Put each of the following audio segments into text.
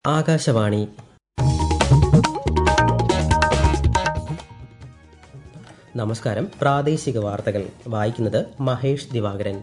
ആകാശവാണി നമസ്കാരം പ്രാദേശിക വാർത്തകൾ വായിക്കുന്നത് മഹേഷ് ദിവാകരൻ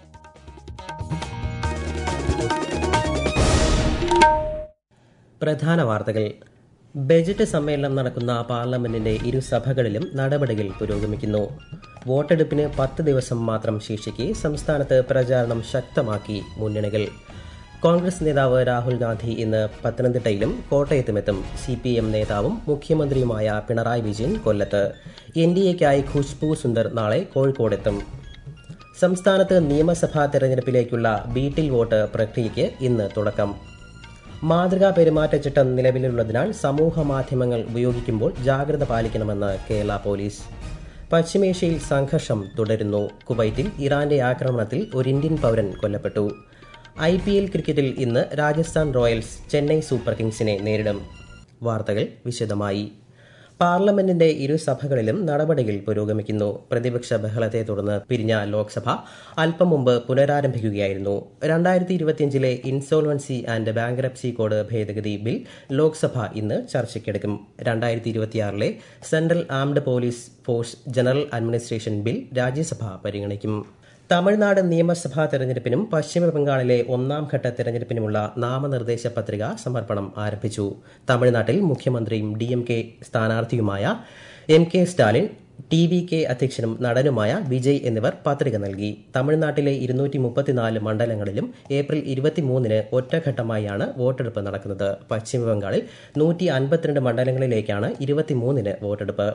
പ്രധാന വാർത്തകൾ ബജറ്റ് സമ്മേളനം നടക്കുന്ന പാർലമെന്റിന്റെ ഇരുസഭകളിലും നടപടികൾ പുരോഗമിക്കുന്നു വോട്ടെടുപ്പിന് പത്ത് ദിവസം മാത്രം ശേഷിക്കെ സംസ്ഥാനത്ത് പ്രചാരണം ശക്തമാക്കി മുന്നണികൾ കോൺഗ്രസ് നേതാവ് രാഹുൽ ഗാന്ധി ഇന്ന് പത്തനംതിട്ടയിലും കോട്ടയത്തുമെത്തും സി പി എം നേതാവും മുഖ്യമന്ത്രിയുമായ പിണറായി വിജയൻ കൊല്ലത്ത് എൻ ഡി എക്കായി ഖുഷ്ബു സുന്ദർ നാളെ കോഴിക്കോടെത്തും സംസ്ഥാനത്ത് നിയമസഭാ തെരഞ്ഞെടുപ്പിലേക്കുള്ള വീട്ടിൽ വോട്ട് പ്രക്രിയയ്ക്ക് ഇന്ന് തുടക്കം മാതൃകാ പെരുമാറ്റച്ചട്ടം നിലവിലുള്ളതിനാൽ സമൂഹ മാധ്യമങ്ങൾ ഉപയോഗിക്കുമ്പോൾ ജാഗ്രത പാലിക്കണമെന്ന് കേരള പോലീസ് പശ്ചിമേഷ്യയിൽ സംഘർഷം തുടരുന്നു കുവൈറ്റിൽ ഇറാന്റെ ആക്രമണത്തിൽ ഒരു ഇന്ത്യൻ പൗരൻ കൊല്ലപ്പെട്ടു ഐ പി എൽ ക്രിക്കറ്റിൽ ഇന്ന് രാജസ്ഥാൻ റോയൽസ് ചെന്നൈ സൂപ്പർ കിങ്സിനെ നേരിടും വാർത്തകൾ വിശദമായി പാർലമെന്റിന്റെ ഇരുസഭകളിലും നടപടികൾ പുരോഗമിക്കുന്നു പ്രതിപക്ഷ ബഹളത്തെ തുടർന്ന് പിരിഞ്ഞ ലോക്സഭ അല്പം മുമ്പ് പുനരാരംഭിക്കുകയായിരുന്നു രണ്ടായിരത്തി ഇരുപത്തിയഞ്ചിലെ ഇൻസോൾവൻസി ആൻഡ് ബാങ്ക്രപ്സി കോഡ് ഭേദഗതി ബിൽ ലോക്സഭ ഇന്ന് ചർച്ചയ്ക്കെടുക്കും രണ്ടായിരത്തി ഇരുപത്തിയാറിലെ central armed police force general administration bill Rajya Sabha പരിഗണിക്കും തമിഴ്നാട് നിയമസഭാ തെരഞ്ഞെടുപ്പിനും പശ്ചിമ ബംഗാളിലെ ഒന്നാം ഘട്ട തെരഞ്ഞെടുപ്പിനുമുള്ള നാമനിർദ്ദേശ പത്രിക സമർപ്പണം ആരംഭിച്ചു തമിഴ്നാട്ടിൽ മുഖ്യമന്ത്രിയും ഡി എം കെ സ്ഥാനാർത്ഥിയുമായ M K Stalin T V K അധ്യക്ഷനും നടനുമായ വിജയ് എന്നിവർ പത്രിക നൽകി തമിഴ്നാട്ടിലെ ഇരുന്നൂറ്റി മുപ്പത്തിനാല് മണ്ഡലങ്ങളിലും ഏപ്രിൽ ഇരുപത്തിമൂന്നിന് ഒറ്റഘട്ടമായാണ് വോട്ടെടുപ്പ് നടക്കുന്നത് പശ്ചിമബംഗാളിൽ നൂറ്റി അൻപത്തിരണ്ട് മണ്ഡലങ്ങളിലേക്കാണ് ഇരുപത്തിമൂന്നിന് വോട്ടെടുപ്പ്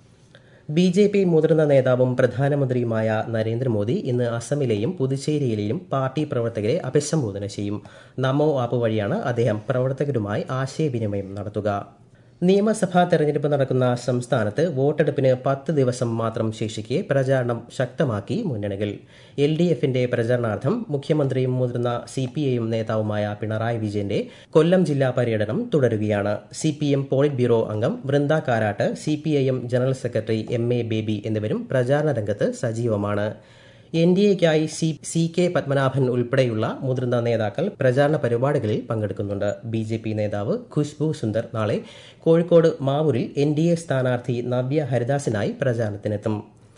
ബി ജെ പി മുതിർന്ന നേതാവും പ്രധാനമന്ത്രിയുമായ നരേന്ദ്രമോദി ഇന്ന് അസമിലെയും പുതുച്ചേരിയിലെയും പാർട്ടി പ്രവർത്തകരെ അഭിസംബോധന ചെയ്യും നമോ ആപ്പ് വഴിയാണ് അദ്ദേഹം പ്രവർത്തകരുമായി ആശയവിനിമയം നടത്തുക നിയമസഭാ തെരഞ്ഞെടുപ്പ് നടക്കുന്ന സംസ്ഥാനത്ത് വോട്ടെടുപ്പിന് പത്ത് ദിവസം മാത്രം ശേഷിക്കെ പ്രചാരണം ശക്തമാക്കി മുന്നണികൾ എൽ ഡി എഫിന്റെ പ്രചരണാർത്ഥം മുഖ്യമന്ത്രിയും മുതിർന്ന സി പി ഐ എം നേതാവുമായ പിണറായി വിജയന്റെ കൊല്ലം ജില്ലാ പര്യടനം തുടരുകയാണ് C P M polit bureau അംഗം Brinda Karat C P I M general secretary M A Baby എന്നിവരും പ്രചാരണ രംഗത്ത് സജീവമാണ് എൻ ഡി എക്കായി സി സി കെ പത്മനാഭൻ ഉൾപ്പെടെയുള്ള മുതിർന്ന നേതാക്കൾ പ്രചാരണ പരിപാടികളിൽ പങ്കെടുക്കുന്നുണ്ട് ബി ജെ പി നേതാവ് ഖുഷ്ബു സുന്ദർ നാളെ കോഴിക്കോട് മാവൂരിൽ എൻ ഡി എ സ്ഥാനാർത്ഥി നവ്യ ഹരിദാസിനായി പ്രചാരണത്തിനെത്തും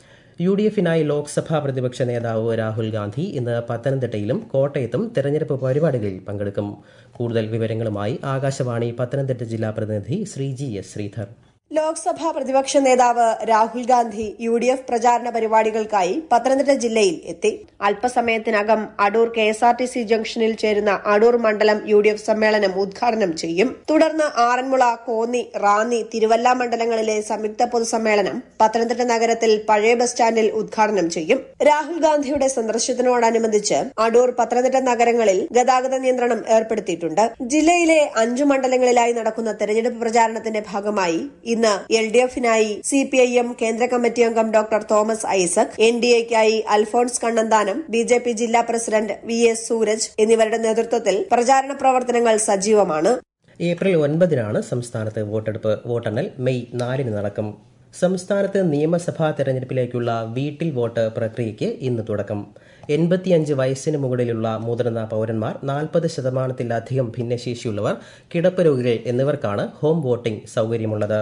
യു ഡി എഫിനായി ലോക്സഭാ പ്രതിപക്ഷ നേതാവ് രാഹുൽ ഗാന്ധി ഇന്ന് പത്തനംതിട്ടയിലും കോട്ടയത്തും തെരഞ്ഞെടുപ്പ് പരിപാടികളിൽ പങ്കെടുക്കും കൂടുതൽ വിവരങ്ങളുമായി ആകാശവാണി പത്തനംതിട്ട ജില്ലാ പ്രതിനിധി ശ്രീജി എസ് ശ്രീധർ ലോക്സഭാ പ്രതിപക്ഷ നേതാവ് Rahul Gandhi U D F പ്രചാരണ പരിപാടികൾക്കായി പത്തനംതിട്ട ജില്ലയിൽ എത്തി അല്പസമയത്തിനകം Adoor K S R T C ജംഗ്ഷനിൽ ചേരുന്ന അടൂർ മണ്ഡലം യു ഡി എഫ് സമ്മേളനം ഉദ്ഘാടനം ചെയ്യും തുടർന്ന് ആറന്മുള കോന്നി റാന്നി തിരുവല്ല മണ്ഡലങ്ങളിലെ സംയുക്ത പൊതുസമ്മേളനം പത്തനംതിട്ട നഗരത്തിൽ പഴയ ബസ് സ്റ്റാൻഡിൽ ഉദ്ഘാടനം ചെയ്യും രാഹുൽ ഗാന്ധിയുടെ സന്ദർശനത്തോടനുബന്ധിച്ച് അടൂർ പത്തനംതിട്ട നഗരങ്ങളിൽ ഗതാഗത നിയന്ത്രണം ഏർപ്പെടുത്തിയിട്ടുണ്ട് ജില്ലയിലെ അഞ്ചു മണ്ഡലങ്ങളിലായി നടക്കുന്ന തെരഞ്ഞെടുപ്പ് പ്രചാരണത്തിന്റെ ഭാഗമായി ഇന്ന് എൽ ഡി എഫിനായി സി പി ഐ എം കേന്ദ്ര കമ്മിറ്റി അംഗം doctor Thomas Isaac N D എക്കായി Alphons Kannanthanam B J P ജില്ലാ പ്രസിഡന്റ് വി എസ് സൂരജ് എന്നിവരുടെ നേതൃത്വത്തിൽ പ്രചാരണ പ്രവർത്തനങ്ങൾ സജീവമാണ് ഏപ്രിൽ ഒൻപതിനാണ് സംസ്ഥാനത്ത് വോട്ടെടുപ്പ് വോട്ടെണ്ണൽ മെയ് നാലിന് നടക്കും സംസ്ഥാനത്ത് നിയമസഭാ തെരഞ്ഞെടുപ്പിലേക്കുള്ള വീട്ടിൽ വോട്ട് പ്രക്രിയയ്ക്ക് ഇന്ന് തുടക്കം എൺപത്തിയഞ്ച് വയസ്സിന് മുകളിലുള്ള മുതിർന്ന പൌരന്മാർ നാൽപ്പത് ശതമാനത്തിലധികം ഭിന്നശേഷിയുള്ളവർ കിടപ്പ് രോഗികൾ എന്നിവർക്കാണ് ഹോം വോട്ടിംഗ് സൌകര്യമുള്ളത്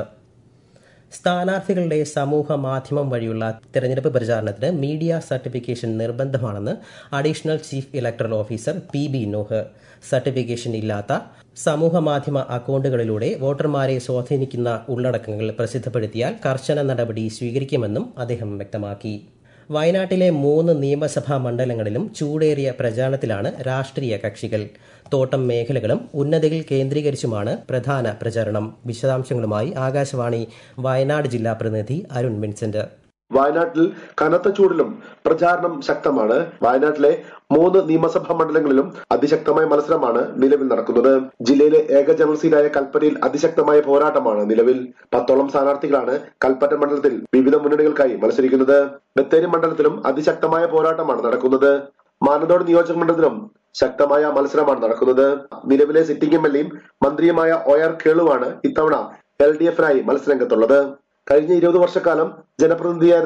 സ്ഥാനാർത്ഥികളുടെ സമൂഹ മാധ്യമം വഴിയുള്ള തെരഞ്ഞെടുപ്പ് പ്രചാരണത്തിന് മീഡിയ സർട്ടിഫിക്കേഷൻ നിർബന്ധമാണെന്ന് additional chief electoral officer P B Nooh certification ഇല്ലാത്ത സമൂഹ മാധ്യമ അക്കൌണ്ടുകളിലൂടെ വോട്ടർമാരെ സ്വാധീനിക്കുന്ന ഉള്ളടക്കങ്ങൾ പ്രസിദ്ധപ്പെടുത്തിയാൽ കർശന നടപടി സ്വീകരിക്കുമെന്നും അദ്ദേഹം വ്യക്തമാക്കി വയനാട്ടിലെ മൂന്ന് നിയമസഭാ മണ്ഡലങ്ങളിലും ചൂടേറിയ പ്രചാരണത്തിലാണ് രാഷ്ട്രീയ കക്ഷികൾ തോട്ടം മേഖലകളും ഉന്നതികൾ കേന്ദ്രീകരിച്ചുമാണ് പ്രധാന പ്രചാരണം വിശദാംശങ്ങളുമായി ആകാശവാണി വയനാട് ജില്ലാ പ്രതിനിധി അരുൺ വിൻസെന്റ് വയനാട്ടിൽ കനത്ത ചൂടിലും പ്രചാരണം ശക്തമാണ് വയനാട്ടിലെ മൂന്ന് നിയമസഭാ മണ്ഡലങ്ങളിലും അതിശക്തമായ മത്സരമാണ് നിലവിൽ നടക്കുന്നത് ജില്ലയിലെ ഏക ജനറൽ സീറ്റായ കൽപ്പറ്റയിൽ അതിശക്തമായ പോരാട്ടമാണ് നിലവിൽ പത്തോളം സ്ഥാനാർത്ഥികളാണ് കൽപ്പറ്റ മണ്ഡലത്തിൽ വിവിധ മുന്നണികൾക്കായി മത്സരിക്കുന്നത് ബത്തേരി മണ്ഡലത്തിലും അതിശക്തമായ പോരാട്ടമാണ് നടക്കുന്നത് മാനന്തോട് നിയോജക മണ്ഡലത്തിലും ശക്തമായ മത്സരമാണ് നടക്കുന്നത് നിലവിലെ സിറ്റിംഗ് എം എൽ എയും മന്ത്രിയുമായ ഒ ആർ കേളുവാണ് ഇത്തവണ എൽ ഡി എഫിനായി മത്സരരംഗത്തുള്ളത് കഴിഞ്ഞ ഇരുപത് വർഷക്കാലം ജനപ്രതിനിധിയായിരുന്ന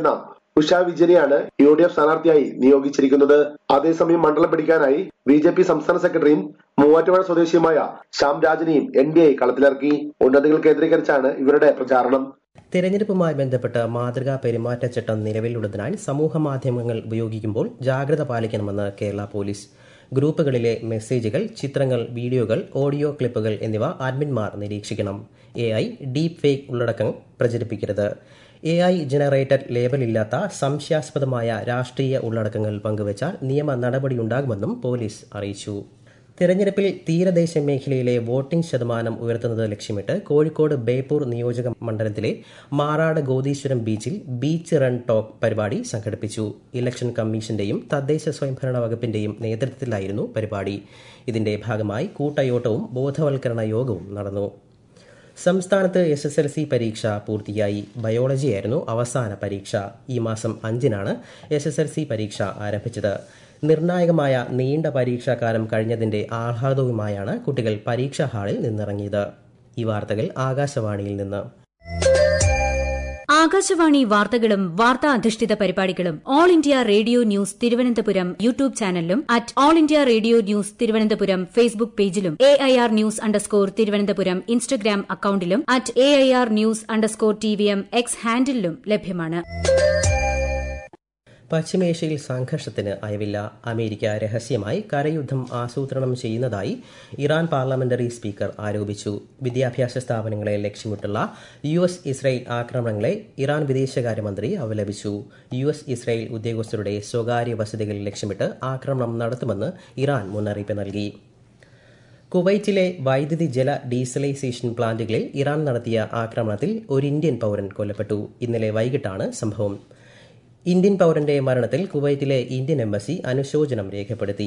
ഉഷ വിജയനെയാണ് യു ഡി എഫ് സ്ഥാനാർത്ഥിയായി നിയോഗിച്ചിരിക്കുന്നത് അതേസമയം മണ്ഡലം പിടിക്കാനായി ബി ജെ പി സംസ്ഥാന സെക്രട്ടറിയും മൂവാറ്റുപുഴ സ്വദേശിയുമായ ശ്യാം രാജനെയും എൻ ഡി എ കളത്തിലിറക്കി ഉന്നതികൾ കേന്ദ്രീകരിച്ചാണ് ഇവരുടെ പ്രചാരണം തിരഞ്ഞെടുപ്പുമായി ബന്ധപ്പെട്ട് മാതൃകാ പെരുമാറ്റച്ചട്ടം നിലവിലുള്ളതിനാൽ സമൂഹ മാധ്യമങ്ങൾ ഉപയോഗിക്കുമ്പോൾ ജാഗ്രത പാലിക്കണമെന്ന് കേരള പോലീസ് ഗ്രൂപ്പുകളിലെ മെസ്സേജുകൾ ചിത്രങ്ങൾ വീഡിയോകൾ ഓഡിയോ ക്ലിപ്പുകൾ എന്നിവ അഡ്മിന്മാർ നിരീക്ഷിക്കണം എ ഐ ഡീപ് ഫേക്ക് ഉള്ളടക്കം പ്രചരിപ്പിക്കരുത് എ ഐ ജനറേറ്റഡ് ലേബലില്ലാത്ത സംശയാസ്പദമായ രാഷ്ട്രീയ ഉള്ളടക്കങ്ങൾ പങ്കുവച്ചാൽ നിയമ നടപടിയുണ്ടാകുമെന്നും പോലീസ് അറിയിച്ചു തെരഞ്ഞെടുപ്പിൽ തീരദേശ മേഖലയിലെ വോട്ടിംഗ് ശതമാനം ഉയർത്തുന്നത് ലക്ഷ്യമിട്ട് കോഴിക്കോട് ബേപ്പൂർ നിയോജക മണ്ഡലത്തിലെ മാറാട് ഗോദീശ്വരം ബീച്ചിൽ ബീച്ച് റൺ ടോക്ക് പരിപാടി സംഘടിപ്പിച്ചു ഇലക്ഷൻ കമ്മീഷന്റെയും തദ്ദേശ സ്വയംഭരണ വകുപ്പിന്റെയും നേതൃത്വത്തിലായിരുന്നു പരിപാടി ഇതിന്റെ ഭാഗമായി കൂട്ടയോട്ടവും ബോധവൽക്കരണ യോഗവും നടന്നു സംസ്ഥാനത്ത് എസ് എസ് എൽ സി പരീക്ഷ പൂർത്തിയായി ബയോളജിയായിരുന്നു അവസാന പരീക്ഷ ഈ മാസം അഞ്ചിനാണ് എസ് എസ് എൽ സി പരീക്ഷ ആരംഭിച്ചത് നിർണായകമായ നീണ്ട പരീക്ഷാകാലം കഴിഞ്ഞതിന്റെ ആഹ്ലാദവുമായാണ് കുട്ടികൾ പരീക്ഷാ ഹാളിൽ നിന്നിറങ്ങിയത് ഈ വാർത്തകൾ ആകാശവാണിയിൽ നിന്ന് ആകാശവാണി വാർത്തകളും വാർത്താ അധിഷ്ഠിത പരിപാടികളും All India Radio news Thiruvananthapuram YouTube ചാനലിലും at All India Radio news Thiruvananthapuram Facebook പേജിലും A I R news underscore Thiruvananthapuram Instagram അക്കൌണ്ടിലും at A I R news underscore T V M X ഹാൻഡിലും ലഭ്യമാണ് പശ്ചിമേഷ്യയിൽ സംഘർഷത്തിന് അയവില്ല അമേരിക്ക രഹസ്യമായി കരയുദ്ധം ആസൂത്രണം ചെയ്യുന്നതായി ഇറാൻ പാർലമെന്ററി സ്പീക്കർ ആരോപിച്ചു വിദ്യാഭ്യാസ സ്ഥാപനങ്ങളെ ലക്ഷ്യമിട്ടുള്ള യു എസ് ഇസ്രായേൽ ആക്രമണങ്ങളെ ഇറാൻ വിദേശകാര്യമന്ത്രി അപലപിച്ചു യു എസ് ഇസ്രായേൽ ഉദ്യോഗസ്ഥരുടെ സ്വകാര്യ വസതികൾ ലക്ഷ്യമിട്ട് ആക്രമണം നടത്തുമെന്ന് ഇറാൻ മുന്നറിയിപ്പ് നൽകി കുവൈറ്റിലെ വൈദ്യുതി ജല ഡീസലൈസേഷൻ പ്ലാന്റുകളിൽ ഇറാൻ നടത്തിയ ആക്രമണത്തിൽ ഒരു ഇന്ത്യൻ പൌരൻ കൊല്ലപ്പെട്ടു ഇന്നലെ വൈകിട്ടാണ് സംഭവം ഇന്ത്യൻ പൌരന്റെ മരണത്തിൽ കുവൈറ്റിലെ ഇന്ത്യൻ എംബസി അനുശോചനം രേഖപ്പെടുത്തി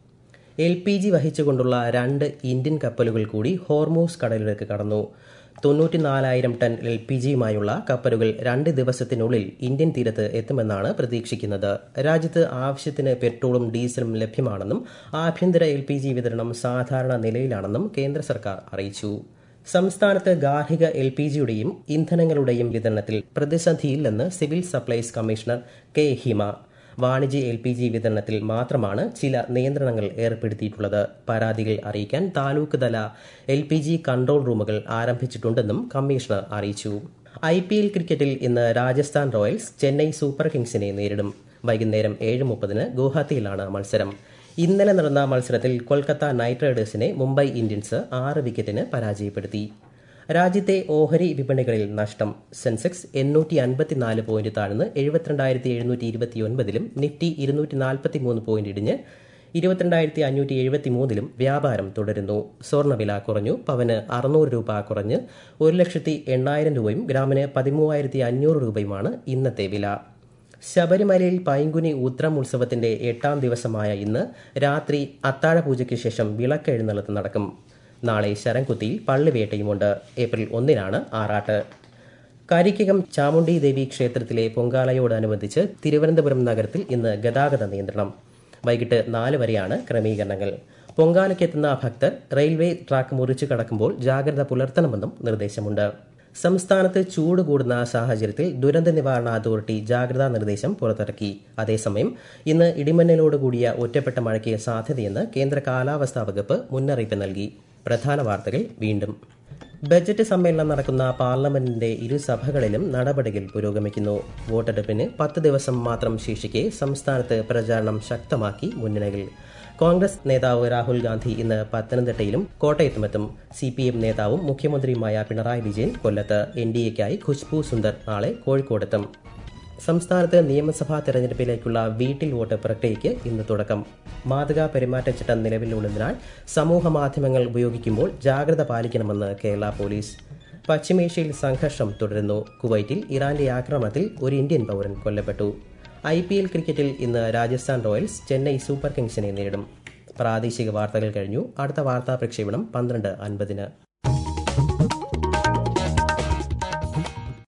എൽ പി ജി വഹിച്ചുകൊണ്ടുള്ള രണ്ട് ഇന്ത്യൻ കപ്പലുകൾ കൂടി ഹോർമൂസ് കടലിലേക്ക് കടന്നു തൊണ്ണൂറ്റിനാലായിരം ടൺ എൽ പി ജിയുമായുള്ള കപ്പലുകൾ രണ്ട് ദിവസത്തിനുള്ളിൽ ഇന്ത്യൻ തീരത്ത് എത്തുമെന്നാണ് പ്രതീക്ഷിക്കുന്നത് രാജ്യത്ത് ആവശ്യത്തിന് പെട്രോളും ഡീസലും ലഭ്യമാണെന്നും ആഭ്യന്തര എൽ പി ജി വിതരണം സാധാരണ നിലയിലാണെന്നും കേന്ദ്ര സർക്കാർ അറിയിച്ചു സംസ്ഥാനത്ത് ഗാർഹിക എൽ പി ജിയുടെയും ഇന്ധനങ്ങളുടെയും വിതരണത്തിൽ പ്രതിസന്ധിയില്ലെന്ന് civil supplies commissioner K Hima വാണിജ്യ എൽ പി ജി വിതരണത്തിൽ മാത്രമാണ് ചില നിയന്ത്രണങ്ങൾ ഏർപ്പെടുത്തിയിട്ടുള്ളത് പരാതികൾ അറിയിക്കാൻ താലൂക്ക് തല L P G control rooms ആരംഭിച്ചിട്ടുണ്ടെന്നും കമ്മീഷണർ അറിയിച്ചു ഐ പി എൽ ക്രിക്കറ്റിൽ ഇന്ന് രാജസ്ഥാൻ റോയൽസ് ചെന്നൈ സൂപ്പർ കിങ്സിനെ നേരിടും വൈകുന്നേരം ഏഴ് മുപ്പതിന് ഗുവാഹത്തിയിലാണ് മത്സരം ഇന്നലെ നടന്ന മത്സരത്തിൽ കൊൽക്കത്ത നൈറ്റ് റൈഡേഴ്സിനെ മുംബൈ ഇന്ത്യൻസ് ആറ് വിക്കറ്റിന് പരാജയപ്പെടുത്തി രാജ്യത്തെ ഓഹരി വിപണികളിൽ നഷ്ടം സെൻസെക്സ് എണ്ണൂറ്റി അൻപത്തിനാല് പോയിന്റ് താഴ്ന്ന് എഴുപത്തിരണ്ടായിരത്തി എഴുന്നൂറ്റി ഇരുപത്തിയൊൻപതിലും നിഫ്റ്റി ഇരുന്നൂറ്റി നാൽപ്പത്തി മൂന്ന് പോയിന്റ് ഇടിഞ്ഞ് ഇരുപത്തിരണ്ടായിരത്തി അഞ്ഞൂറ്റി എഴുപത്തി മൂന്നിലും വ്യാപാരം തുടരുന്നു സ്വർണ്ണവില കുറഞ്ഞു പവന് അറുന്നൂറ് രൂപ കുറഞ്ഞ് ഒരു ലക്ഷത്തി എണ്ണായിരം രൂപയും ഗ്രാമിന് പതിമൂവായിരത്തി അഞ്ഞൂറ് രൂപയുമാണ് ഇന്നത്തെ വില ശബരിമലയിൽ പൈങ്കുനി ഉത്രം ഉത്സവത്തിന്റെ എട്ടാം ദിവസമായ ഇന്ന് രാത്രി അത്താഴ പൂജയ്ക്ക് ശേഷം വിളക്കെഴുന്നള്ളത്ത് നടക്കും നാളെ ശരംകുത്തിയിൽ പള്ളിവേട്ടയുമുണ്ട് ഏപ്രിൽ ഒന്നിനാണ് ആറാട്ട് കരിക്കകം ചാമുണ്ഡി ദേവി ക്ഷേത്രത്തിലെ പൊങ്കാലയോടനുബന്ധിച്ച് തിരുവനന്തപുരം നഗരത്തിൽ ഇന്ന് ഗതാഗത നിയന്ത്രണം വൈകിട്ട് നാല് വരെയാണ് ക്രമീകരണങ്ങൾ പൊങ്കാലയ്ക്കെത്തുന്ന ഭക്തർ റെയിൽവേ ട്രാക്ക് മുറിച്ചു കടക്കുമ്പോൾ ജാഗ്രത പുലർത്തണമെന്നും നിർദ്ദേശമുണ്ട് സംസ്ഥാനത്ത് ചൂട് കൂടുന്ന സാഹചര്യത്തിൽ ദുരന്ത നിവാരണ അതോറിറ്റി ജാഗ്രതാ നിർദ്ദേശം പുറത്തിറക്കി അതേസമയം ഇന്ന് ഇടിമന്നലോടുകൂടിയ ഒറ്റപ്പെട്ട മഴയ്ക്ക് സാധ്യതയെന്ന് കേന്ദ്ര കാലാവസ്ഥാ വകുപ്പ് മുന്നറിയിപ്പ് നൽകി പ്രധാന വാർത്തകൾ വീണ്ടും ബജറ്റ് സമ്മേളനം നടക്കുന്ന പാർലമെന്റിന്റെ ഇരുസഭകളിലും നടപടികൾ പുരോഗമിക്കുന്നു വോട്ടെടുപ്പിന് പത്ത് ദിവസം മാത്രം ശേഷിക്കെ സംസ്ഥാനത്ത് പ്രചാരണം ശക്തമാക്കി മുന്നണികൾ കോൺഗ്രസ് നേതാവ് രാഹുൽ ഗാന്ധി ഇന്ന് പത്തനംതിട്ടയിലും കോട്ടയത്തുമെത്തും സി പി എം നേതാവും മുഖ്യമന്ത്രിയുമായ പിണറായി വിജയൻ കൊല്ലത്ത് എൻ ഡി എക്കായി ഖുശ്ബു സുന്ദർ നാളെ കോഴിക്കോടെത്തും സംസ്ഥാനത്ത് നിയമസഭാ തെരഞ്ഞെടുപ്പിലേക്കുള്ള വീട്ടിൽ വോട്ട് പ്രക്രിയയ്ക്ക് ഇന്ന് തുടക്കം മാതൃകാ പെരുമാറ്റച്ചട്ടം നിലവിലുള്ളതിനാൽ സമൂഹ മാധ്യമങ്ങൾ ഉപയോഗിക്കുമ്പോൾ ജാഗ്രത പാലിക്കണമെന്ന് കേരള പോലീസ് പശ്ചിമേഷ്യയിൽ സംഘർഷം തുടരുന്നു കുവൈറ്റിൽ ഇറാന്റെ ആക്രമണത്തിൽ ഒരു ഇന്ത്യൻ പൗരൻ കൊല്ലപ്പെട്ടു ഐ പി എൽ ക്രിക്കറ്റിൽ ഇന്ന് രാജസ്ഥാൻ റോയൽസ് ചെന്നൈ സൂപ്പർ കിങ്സിനെ നേരിടും പ്രാദേശിക വാർത്തകൾ കഴിഞ്ഞു അടുത്ത വാർത്താ പ്രക്ഷേപണം പന്ത്രണ്ട് അൻപതിന്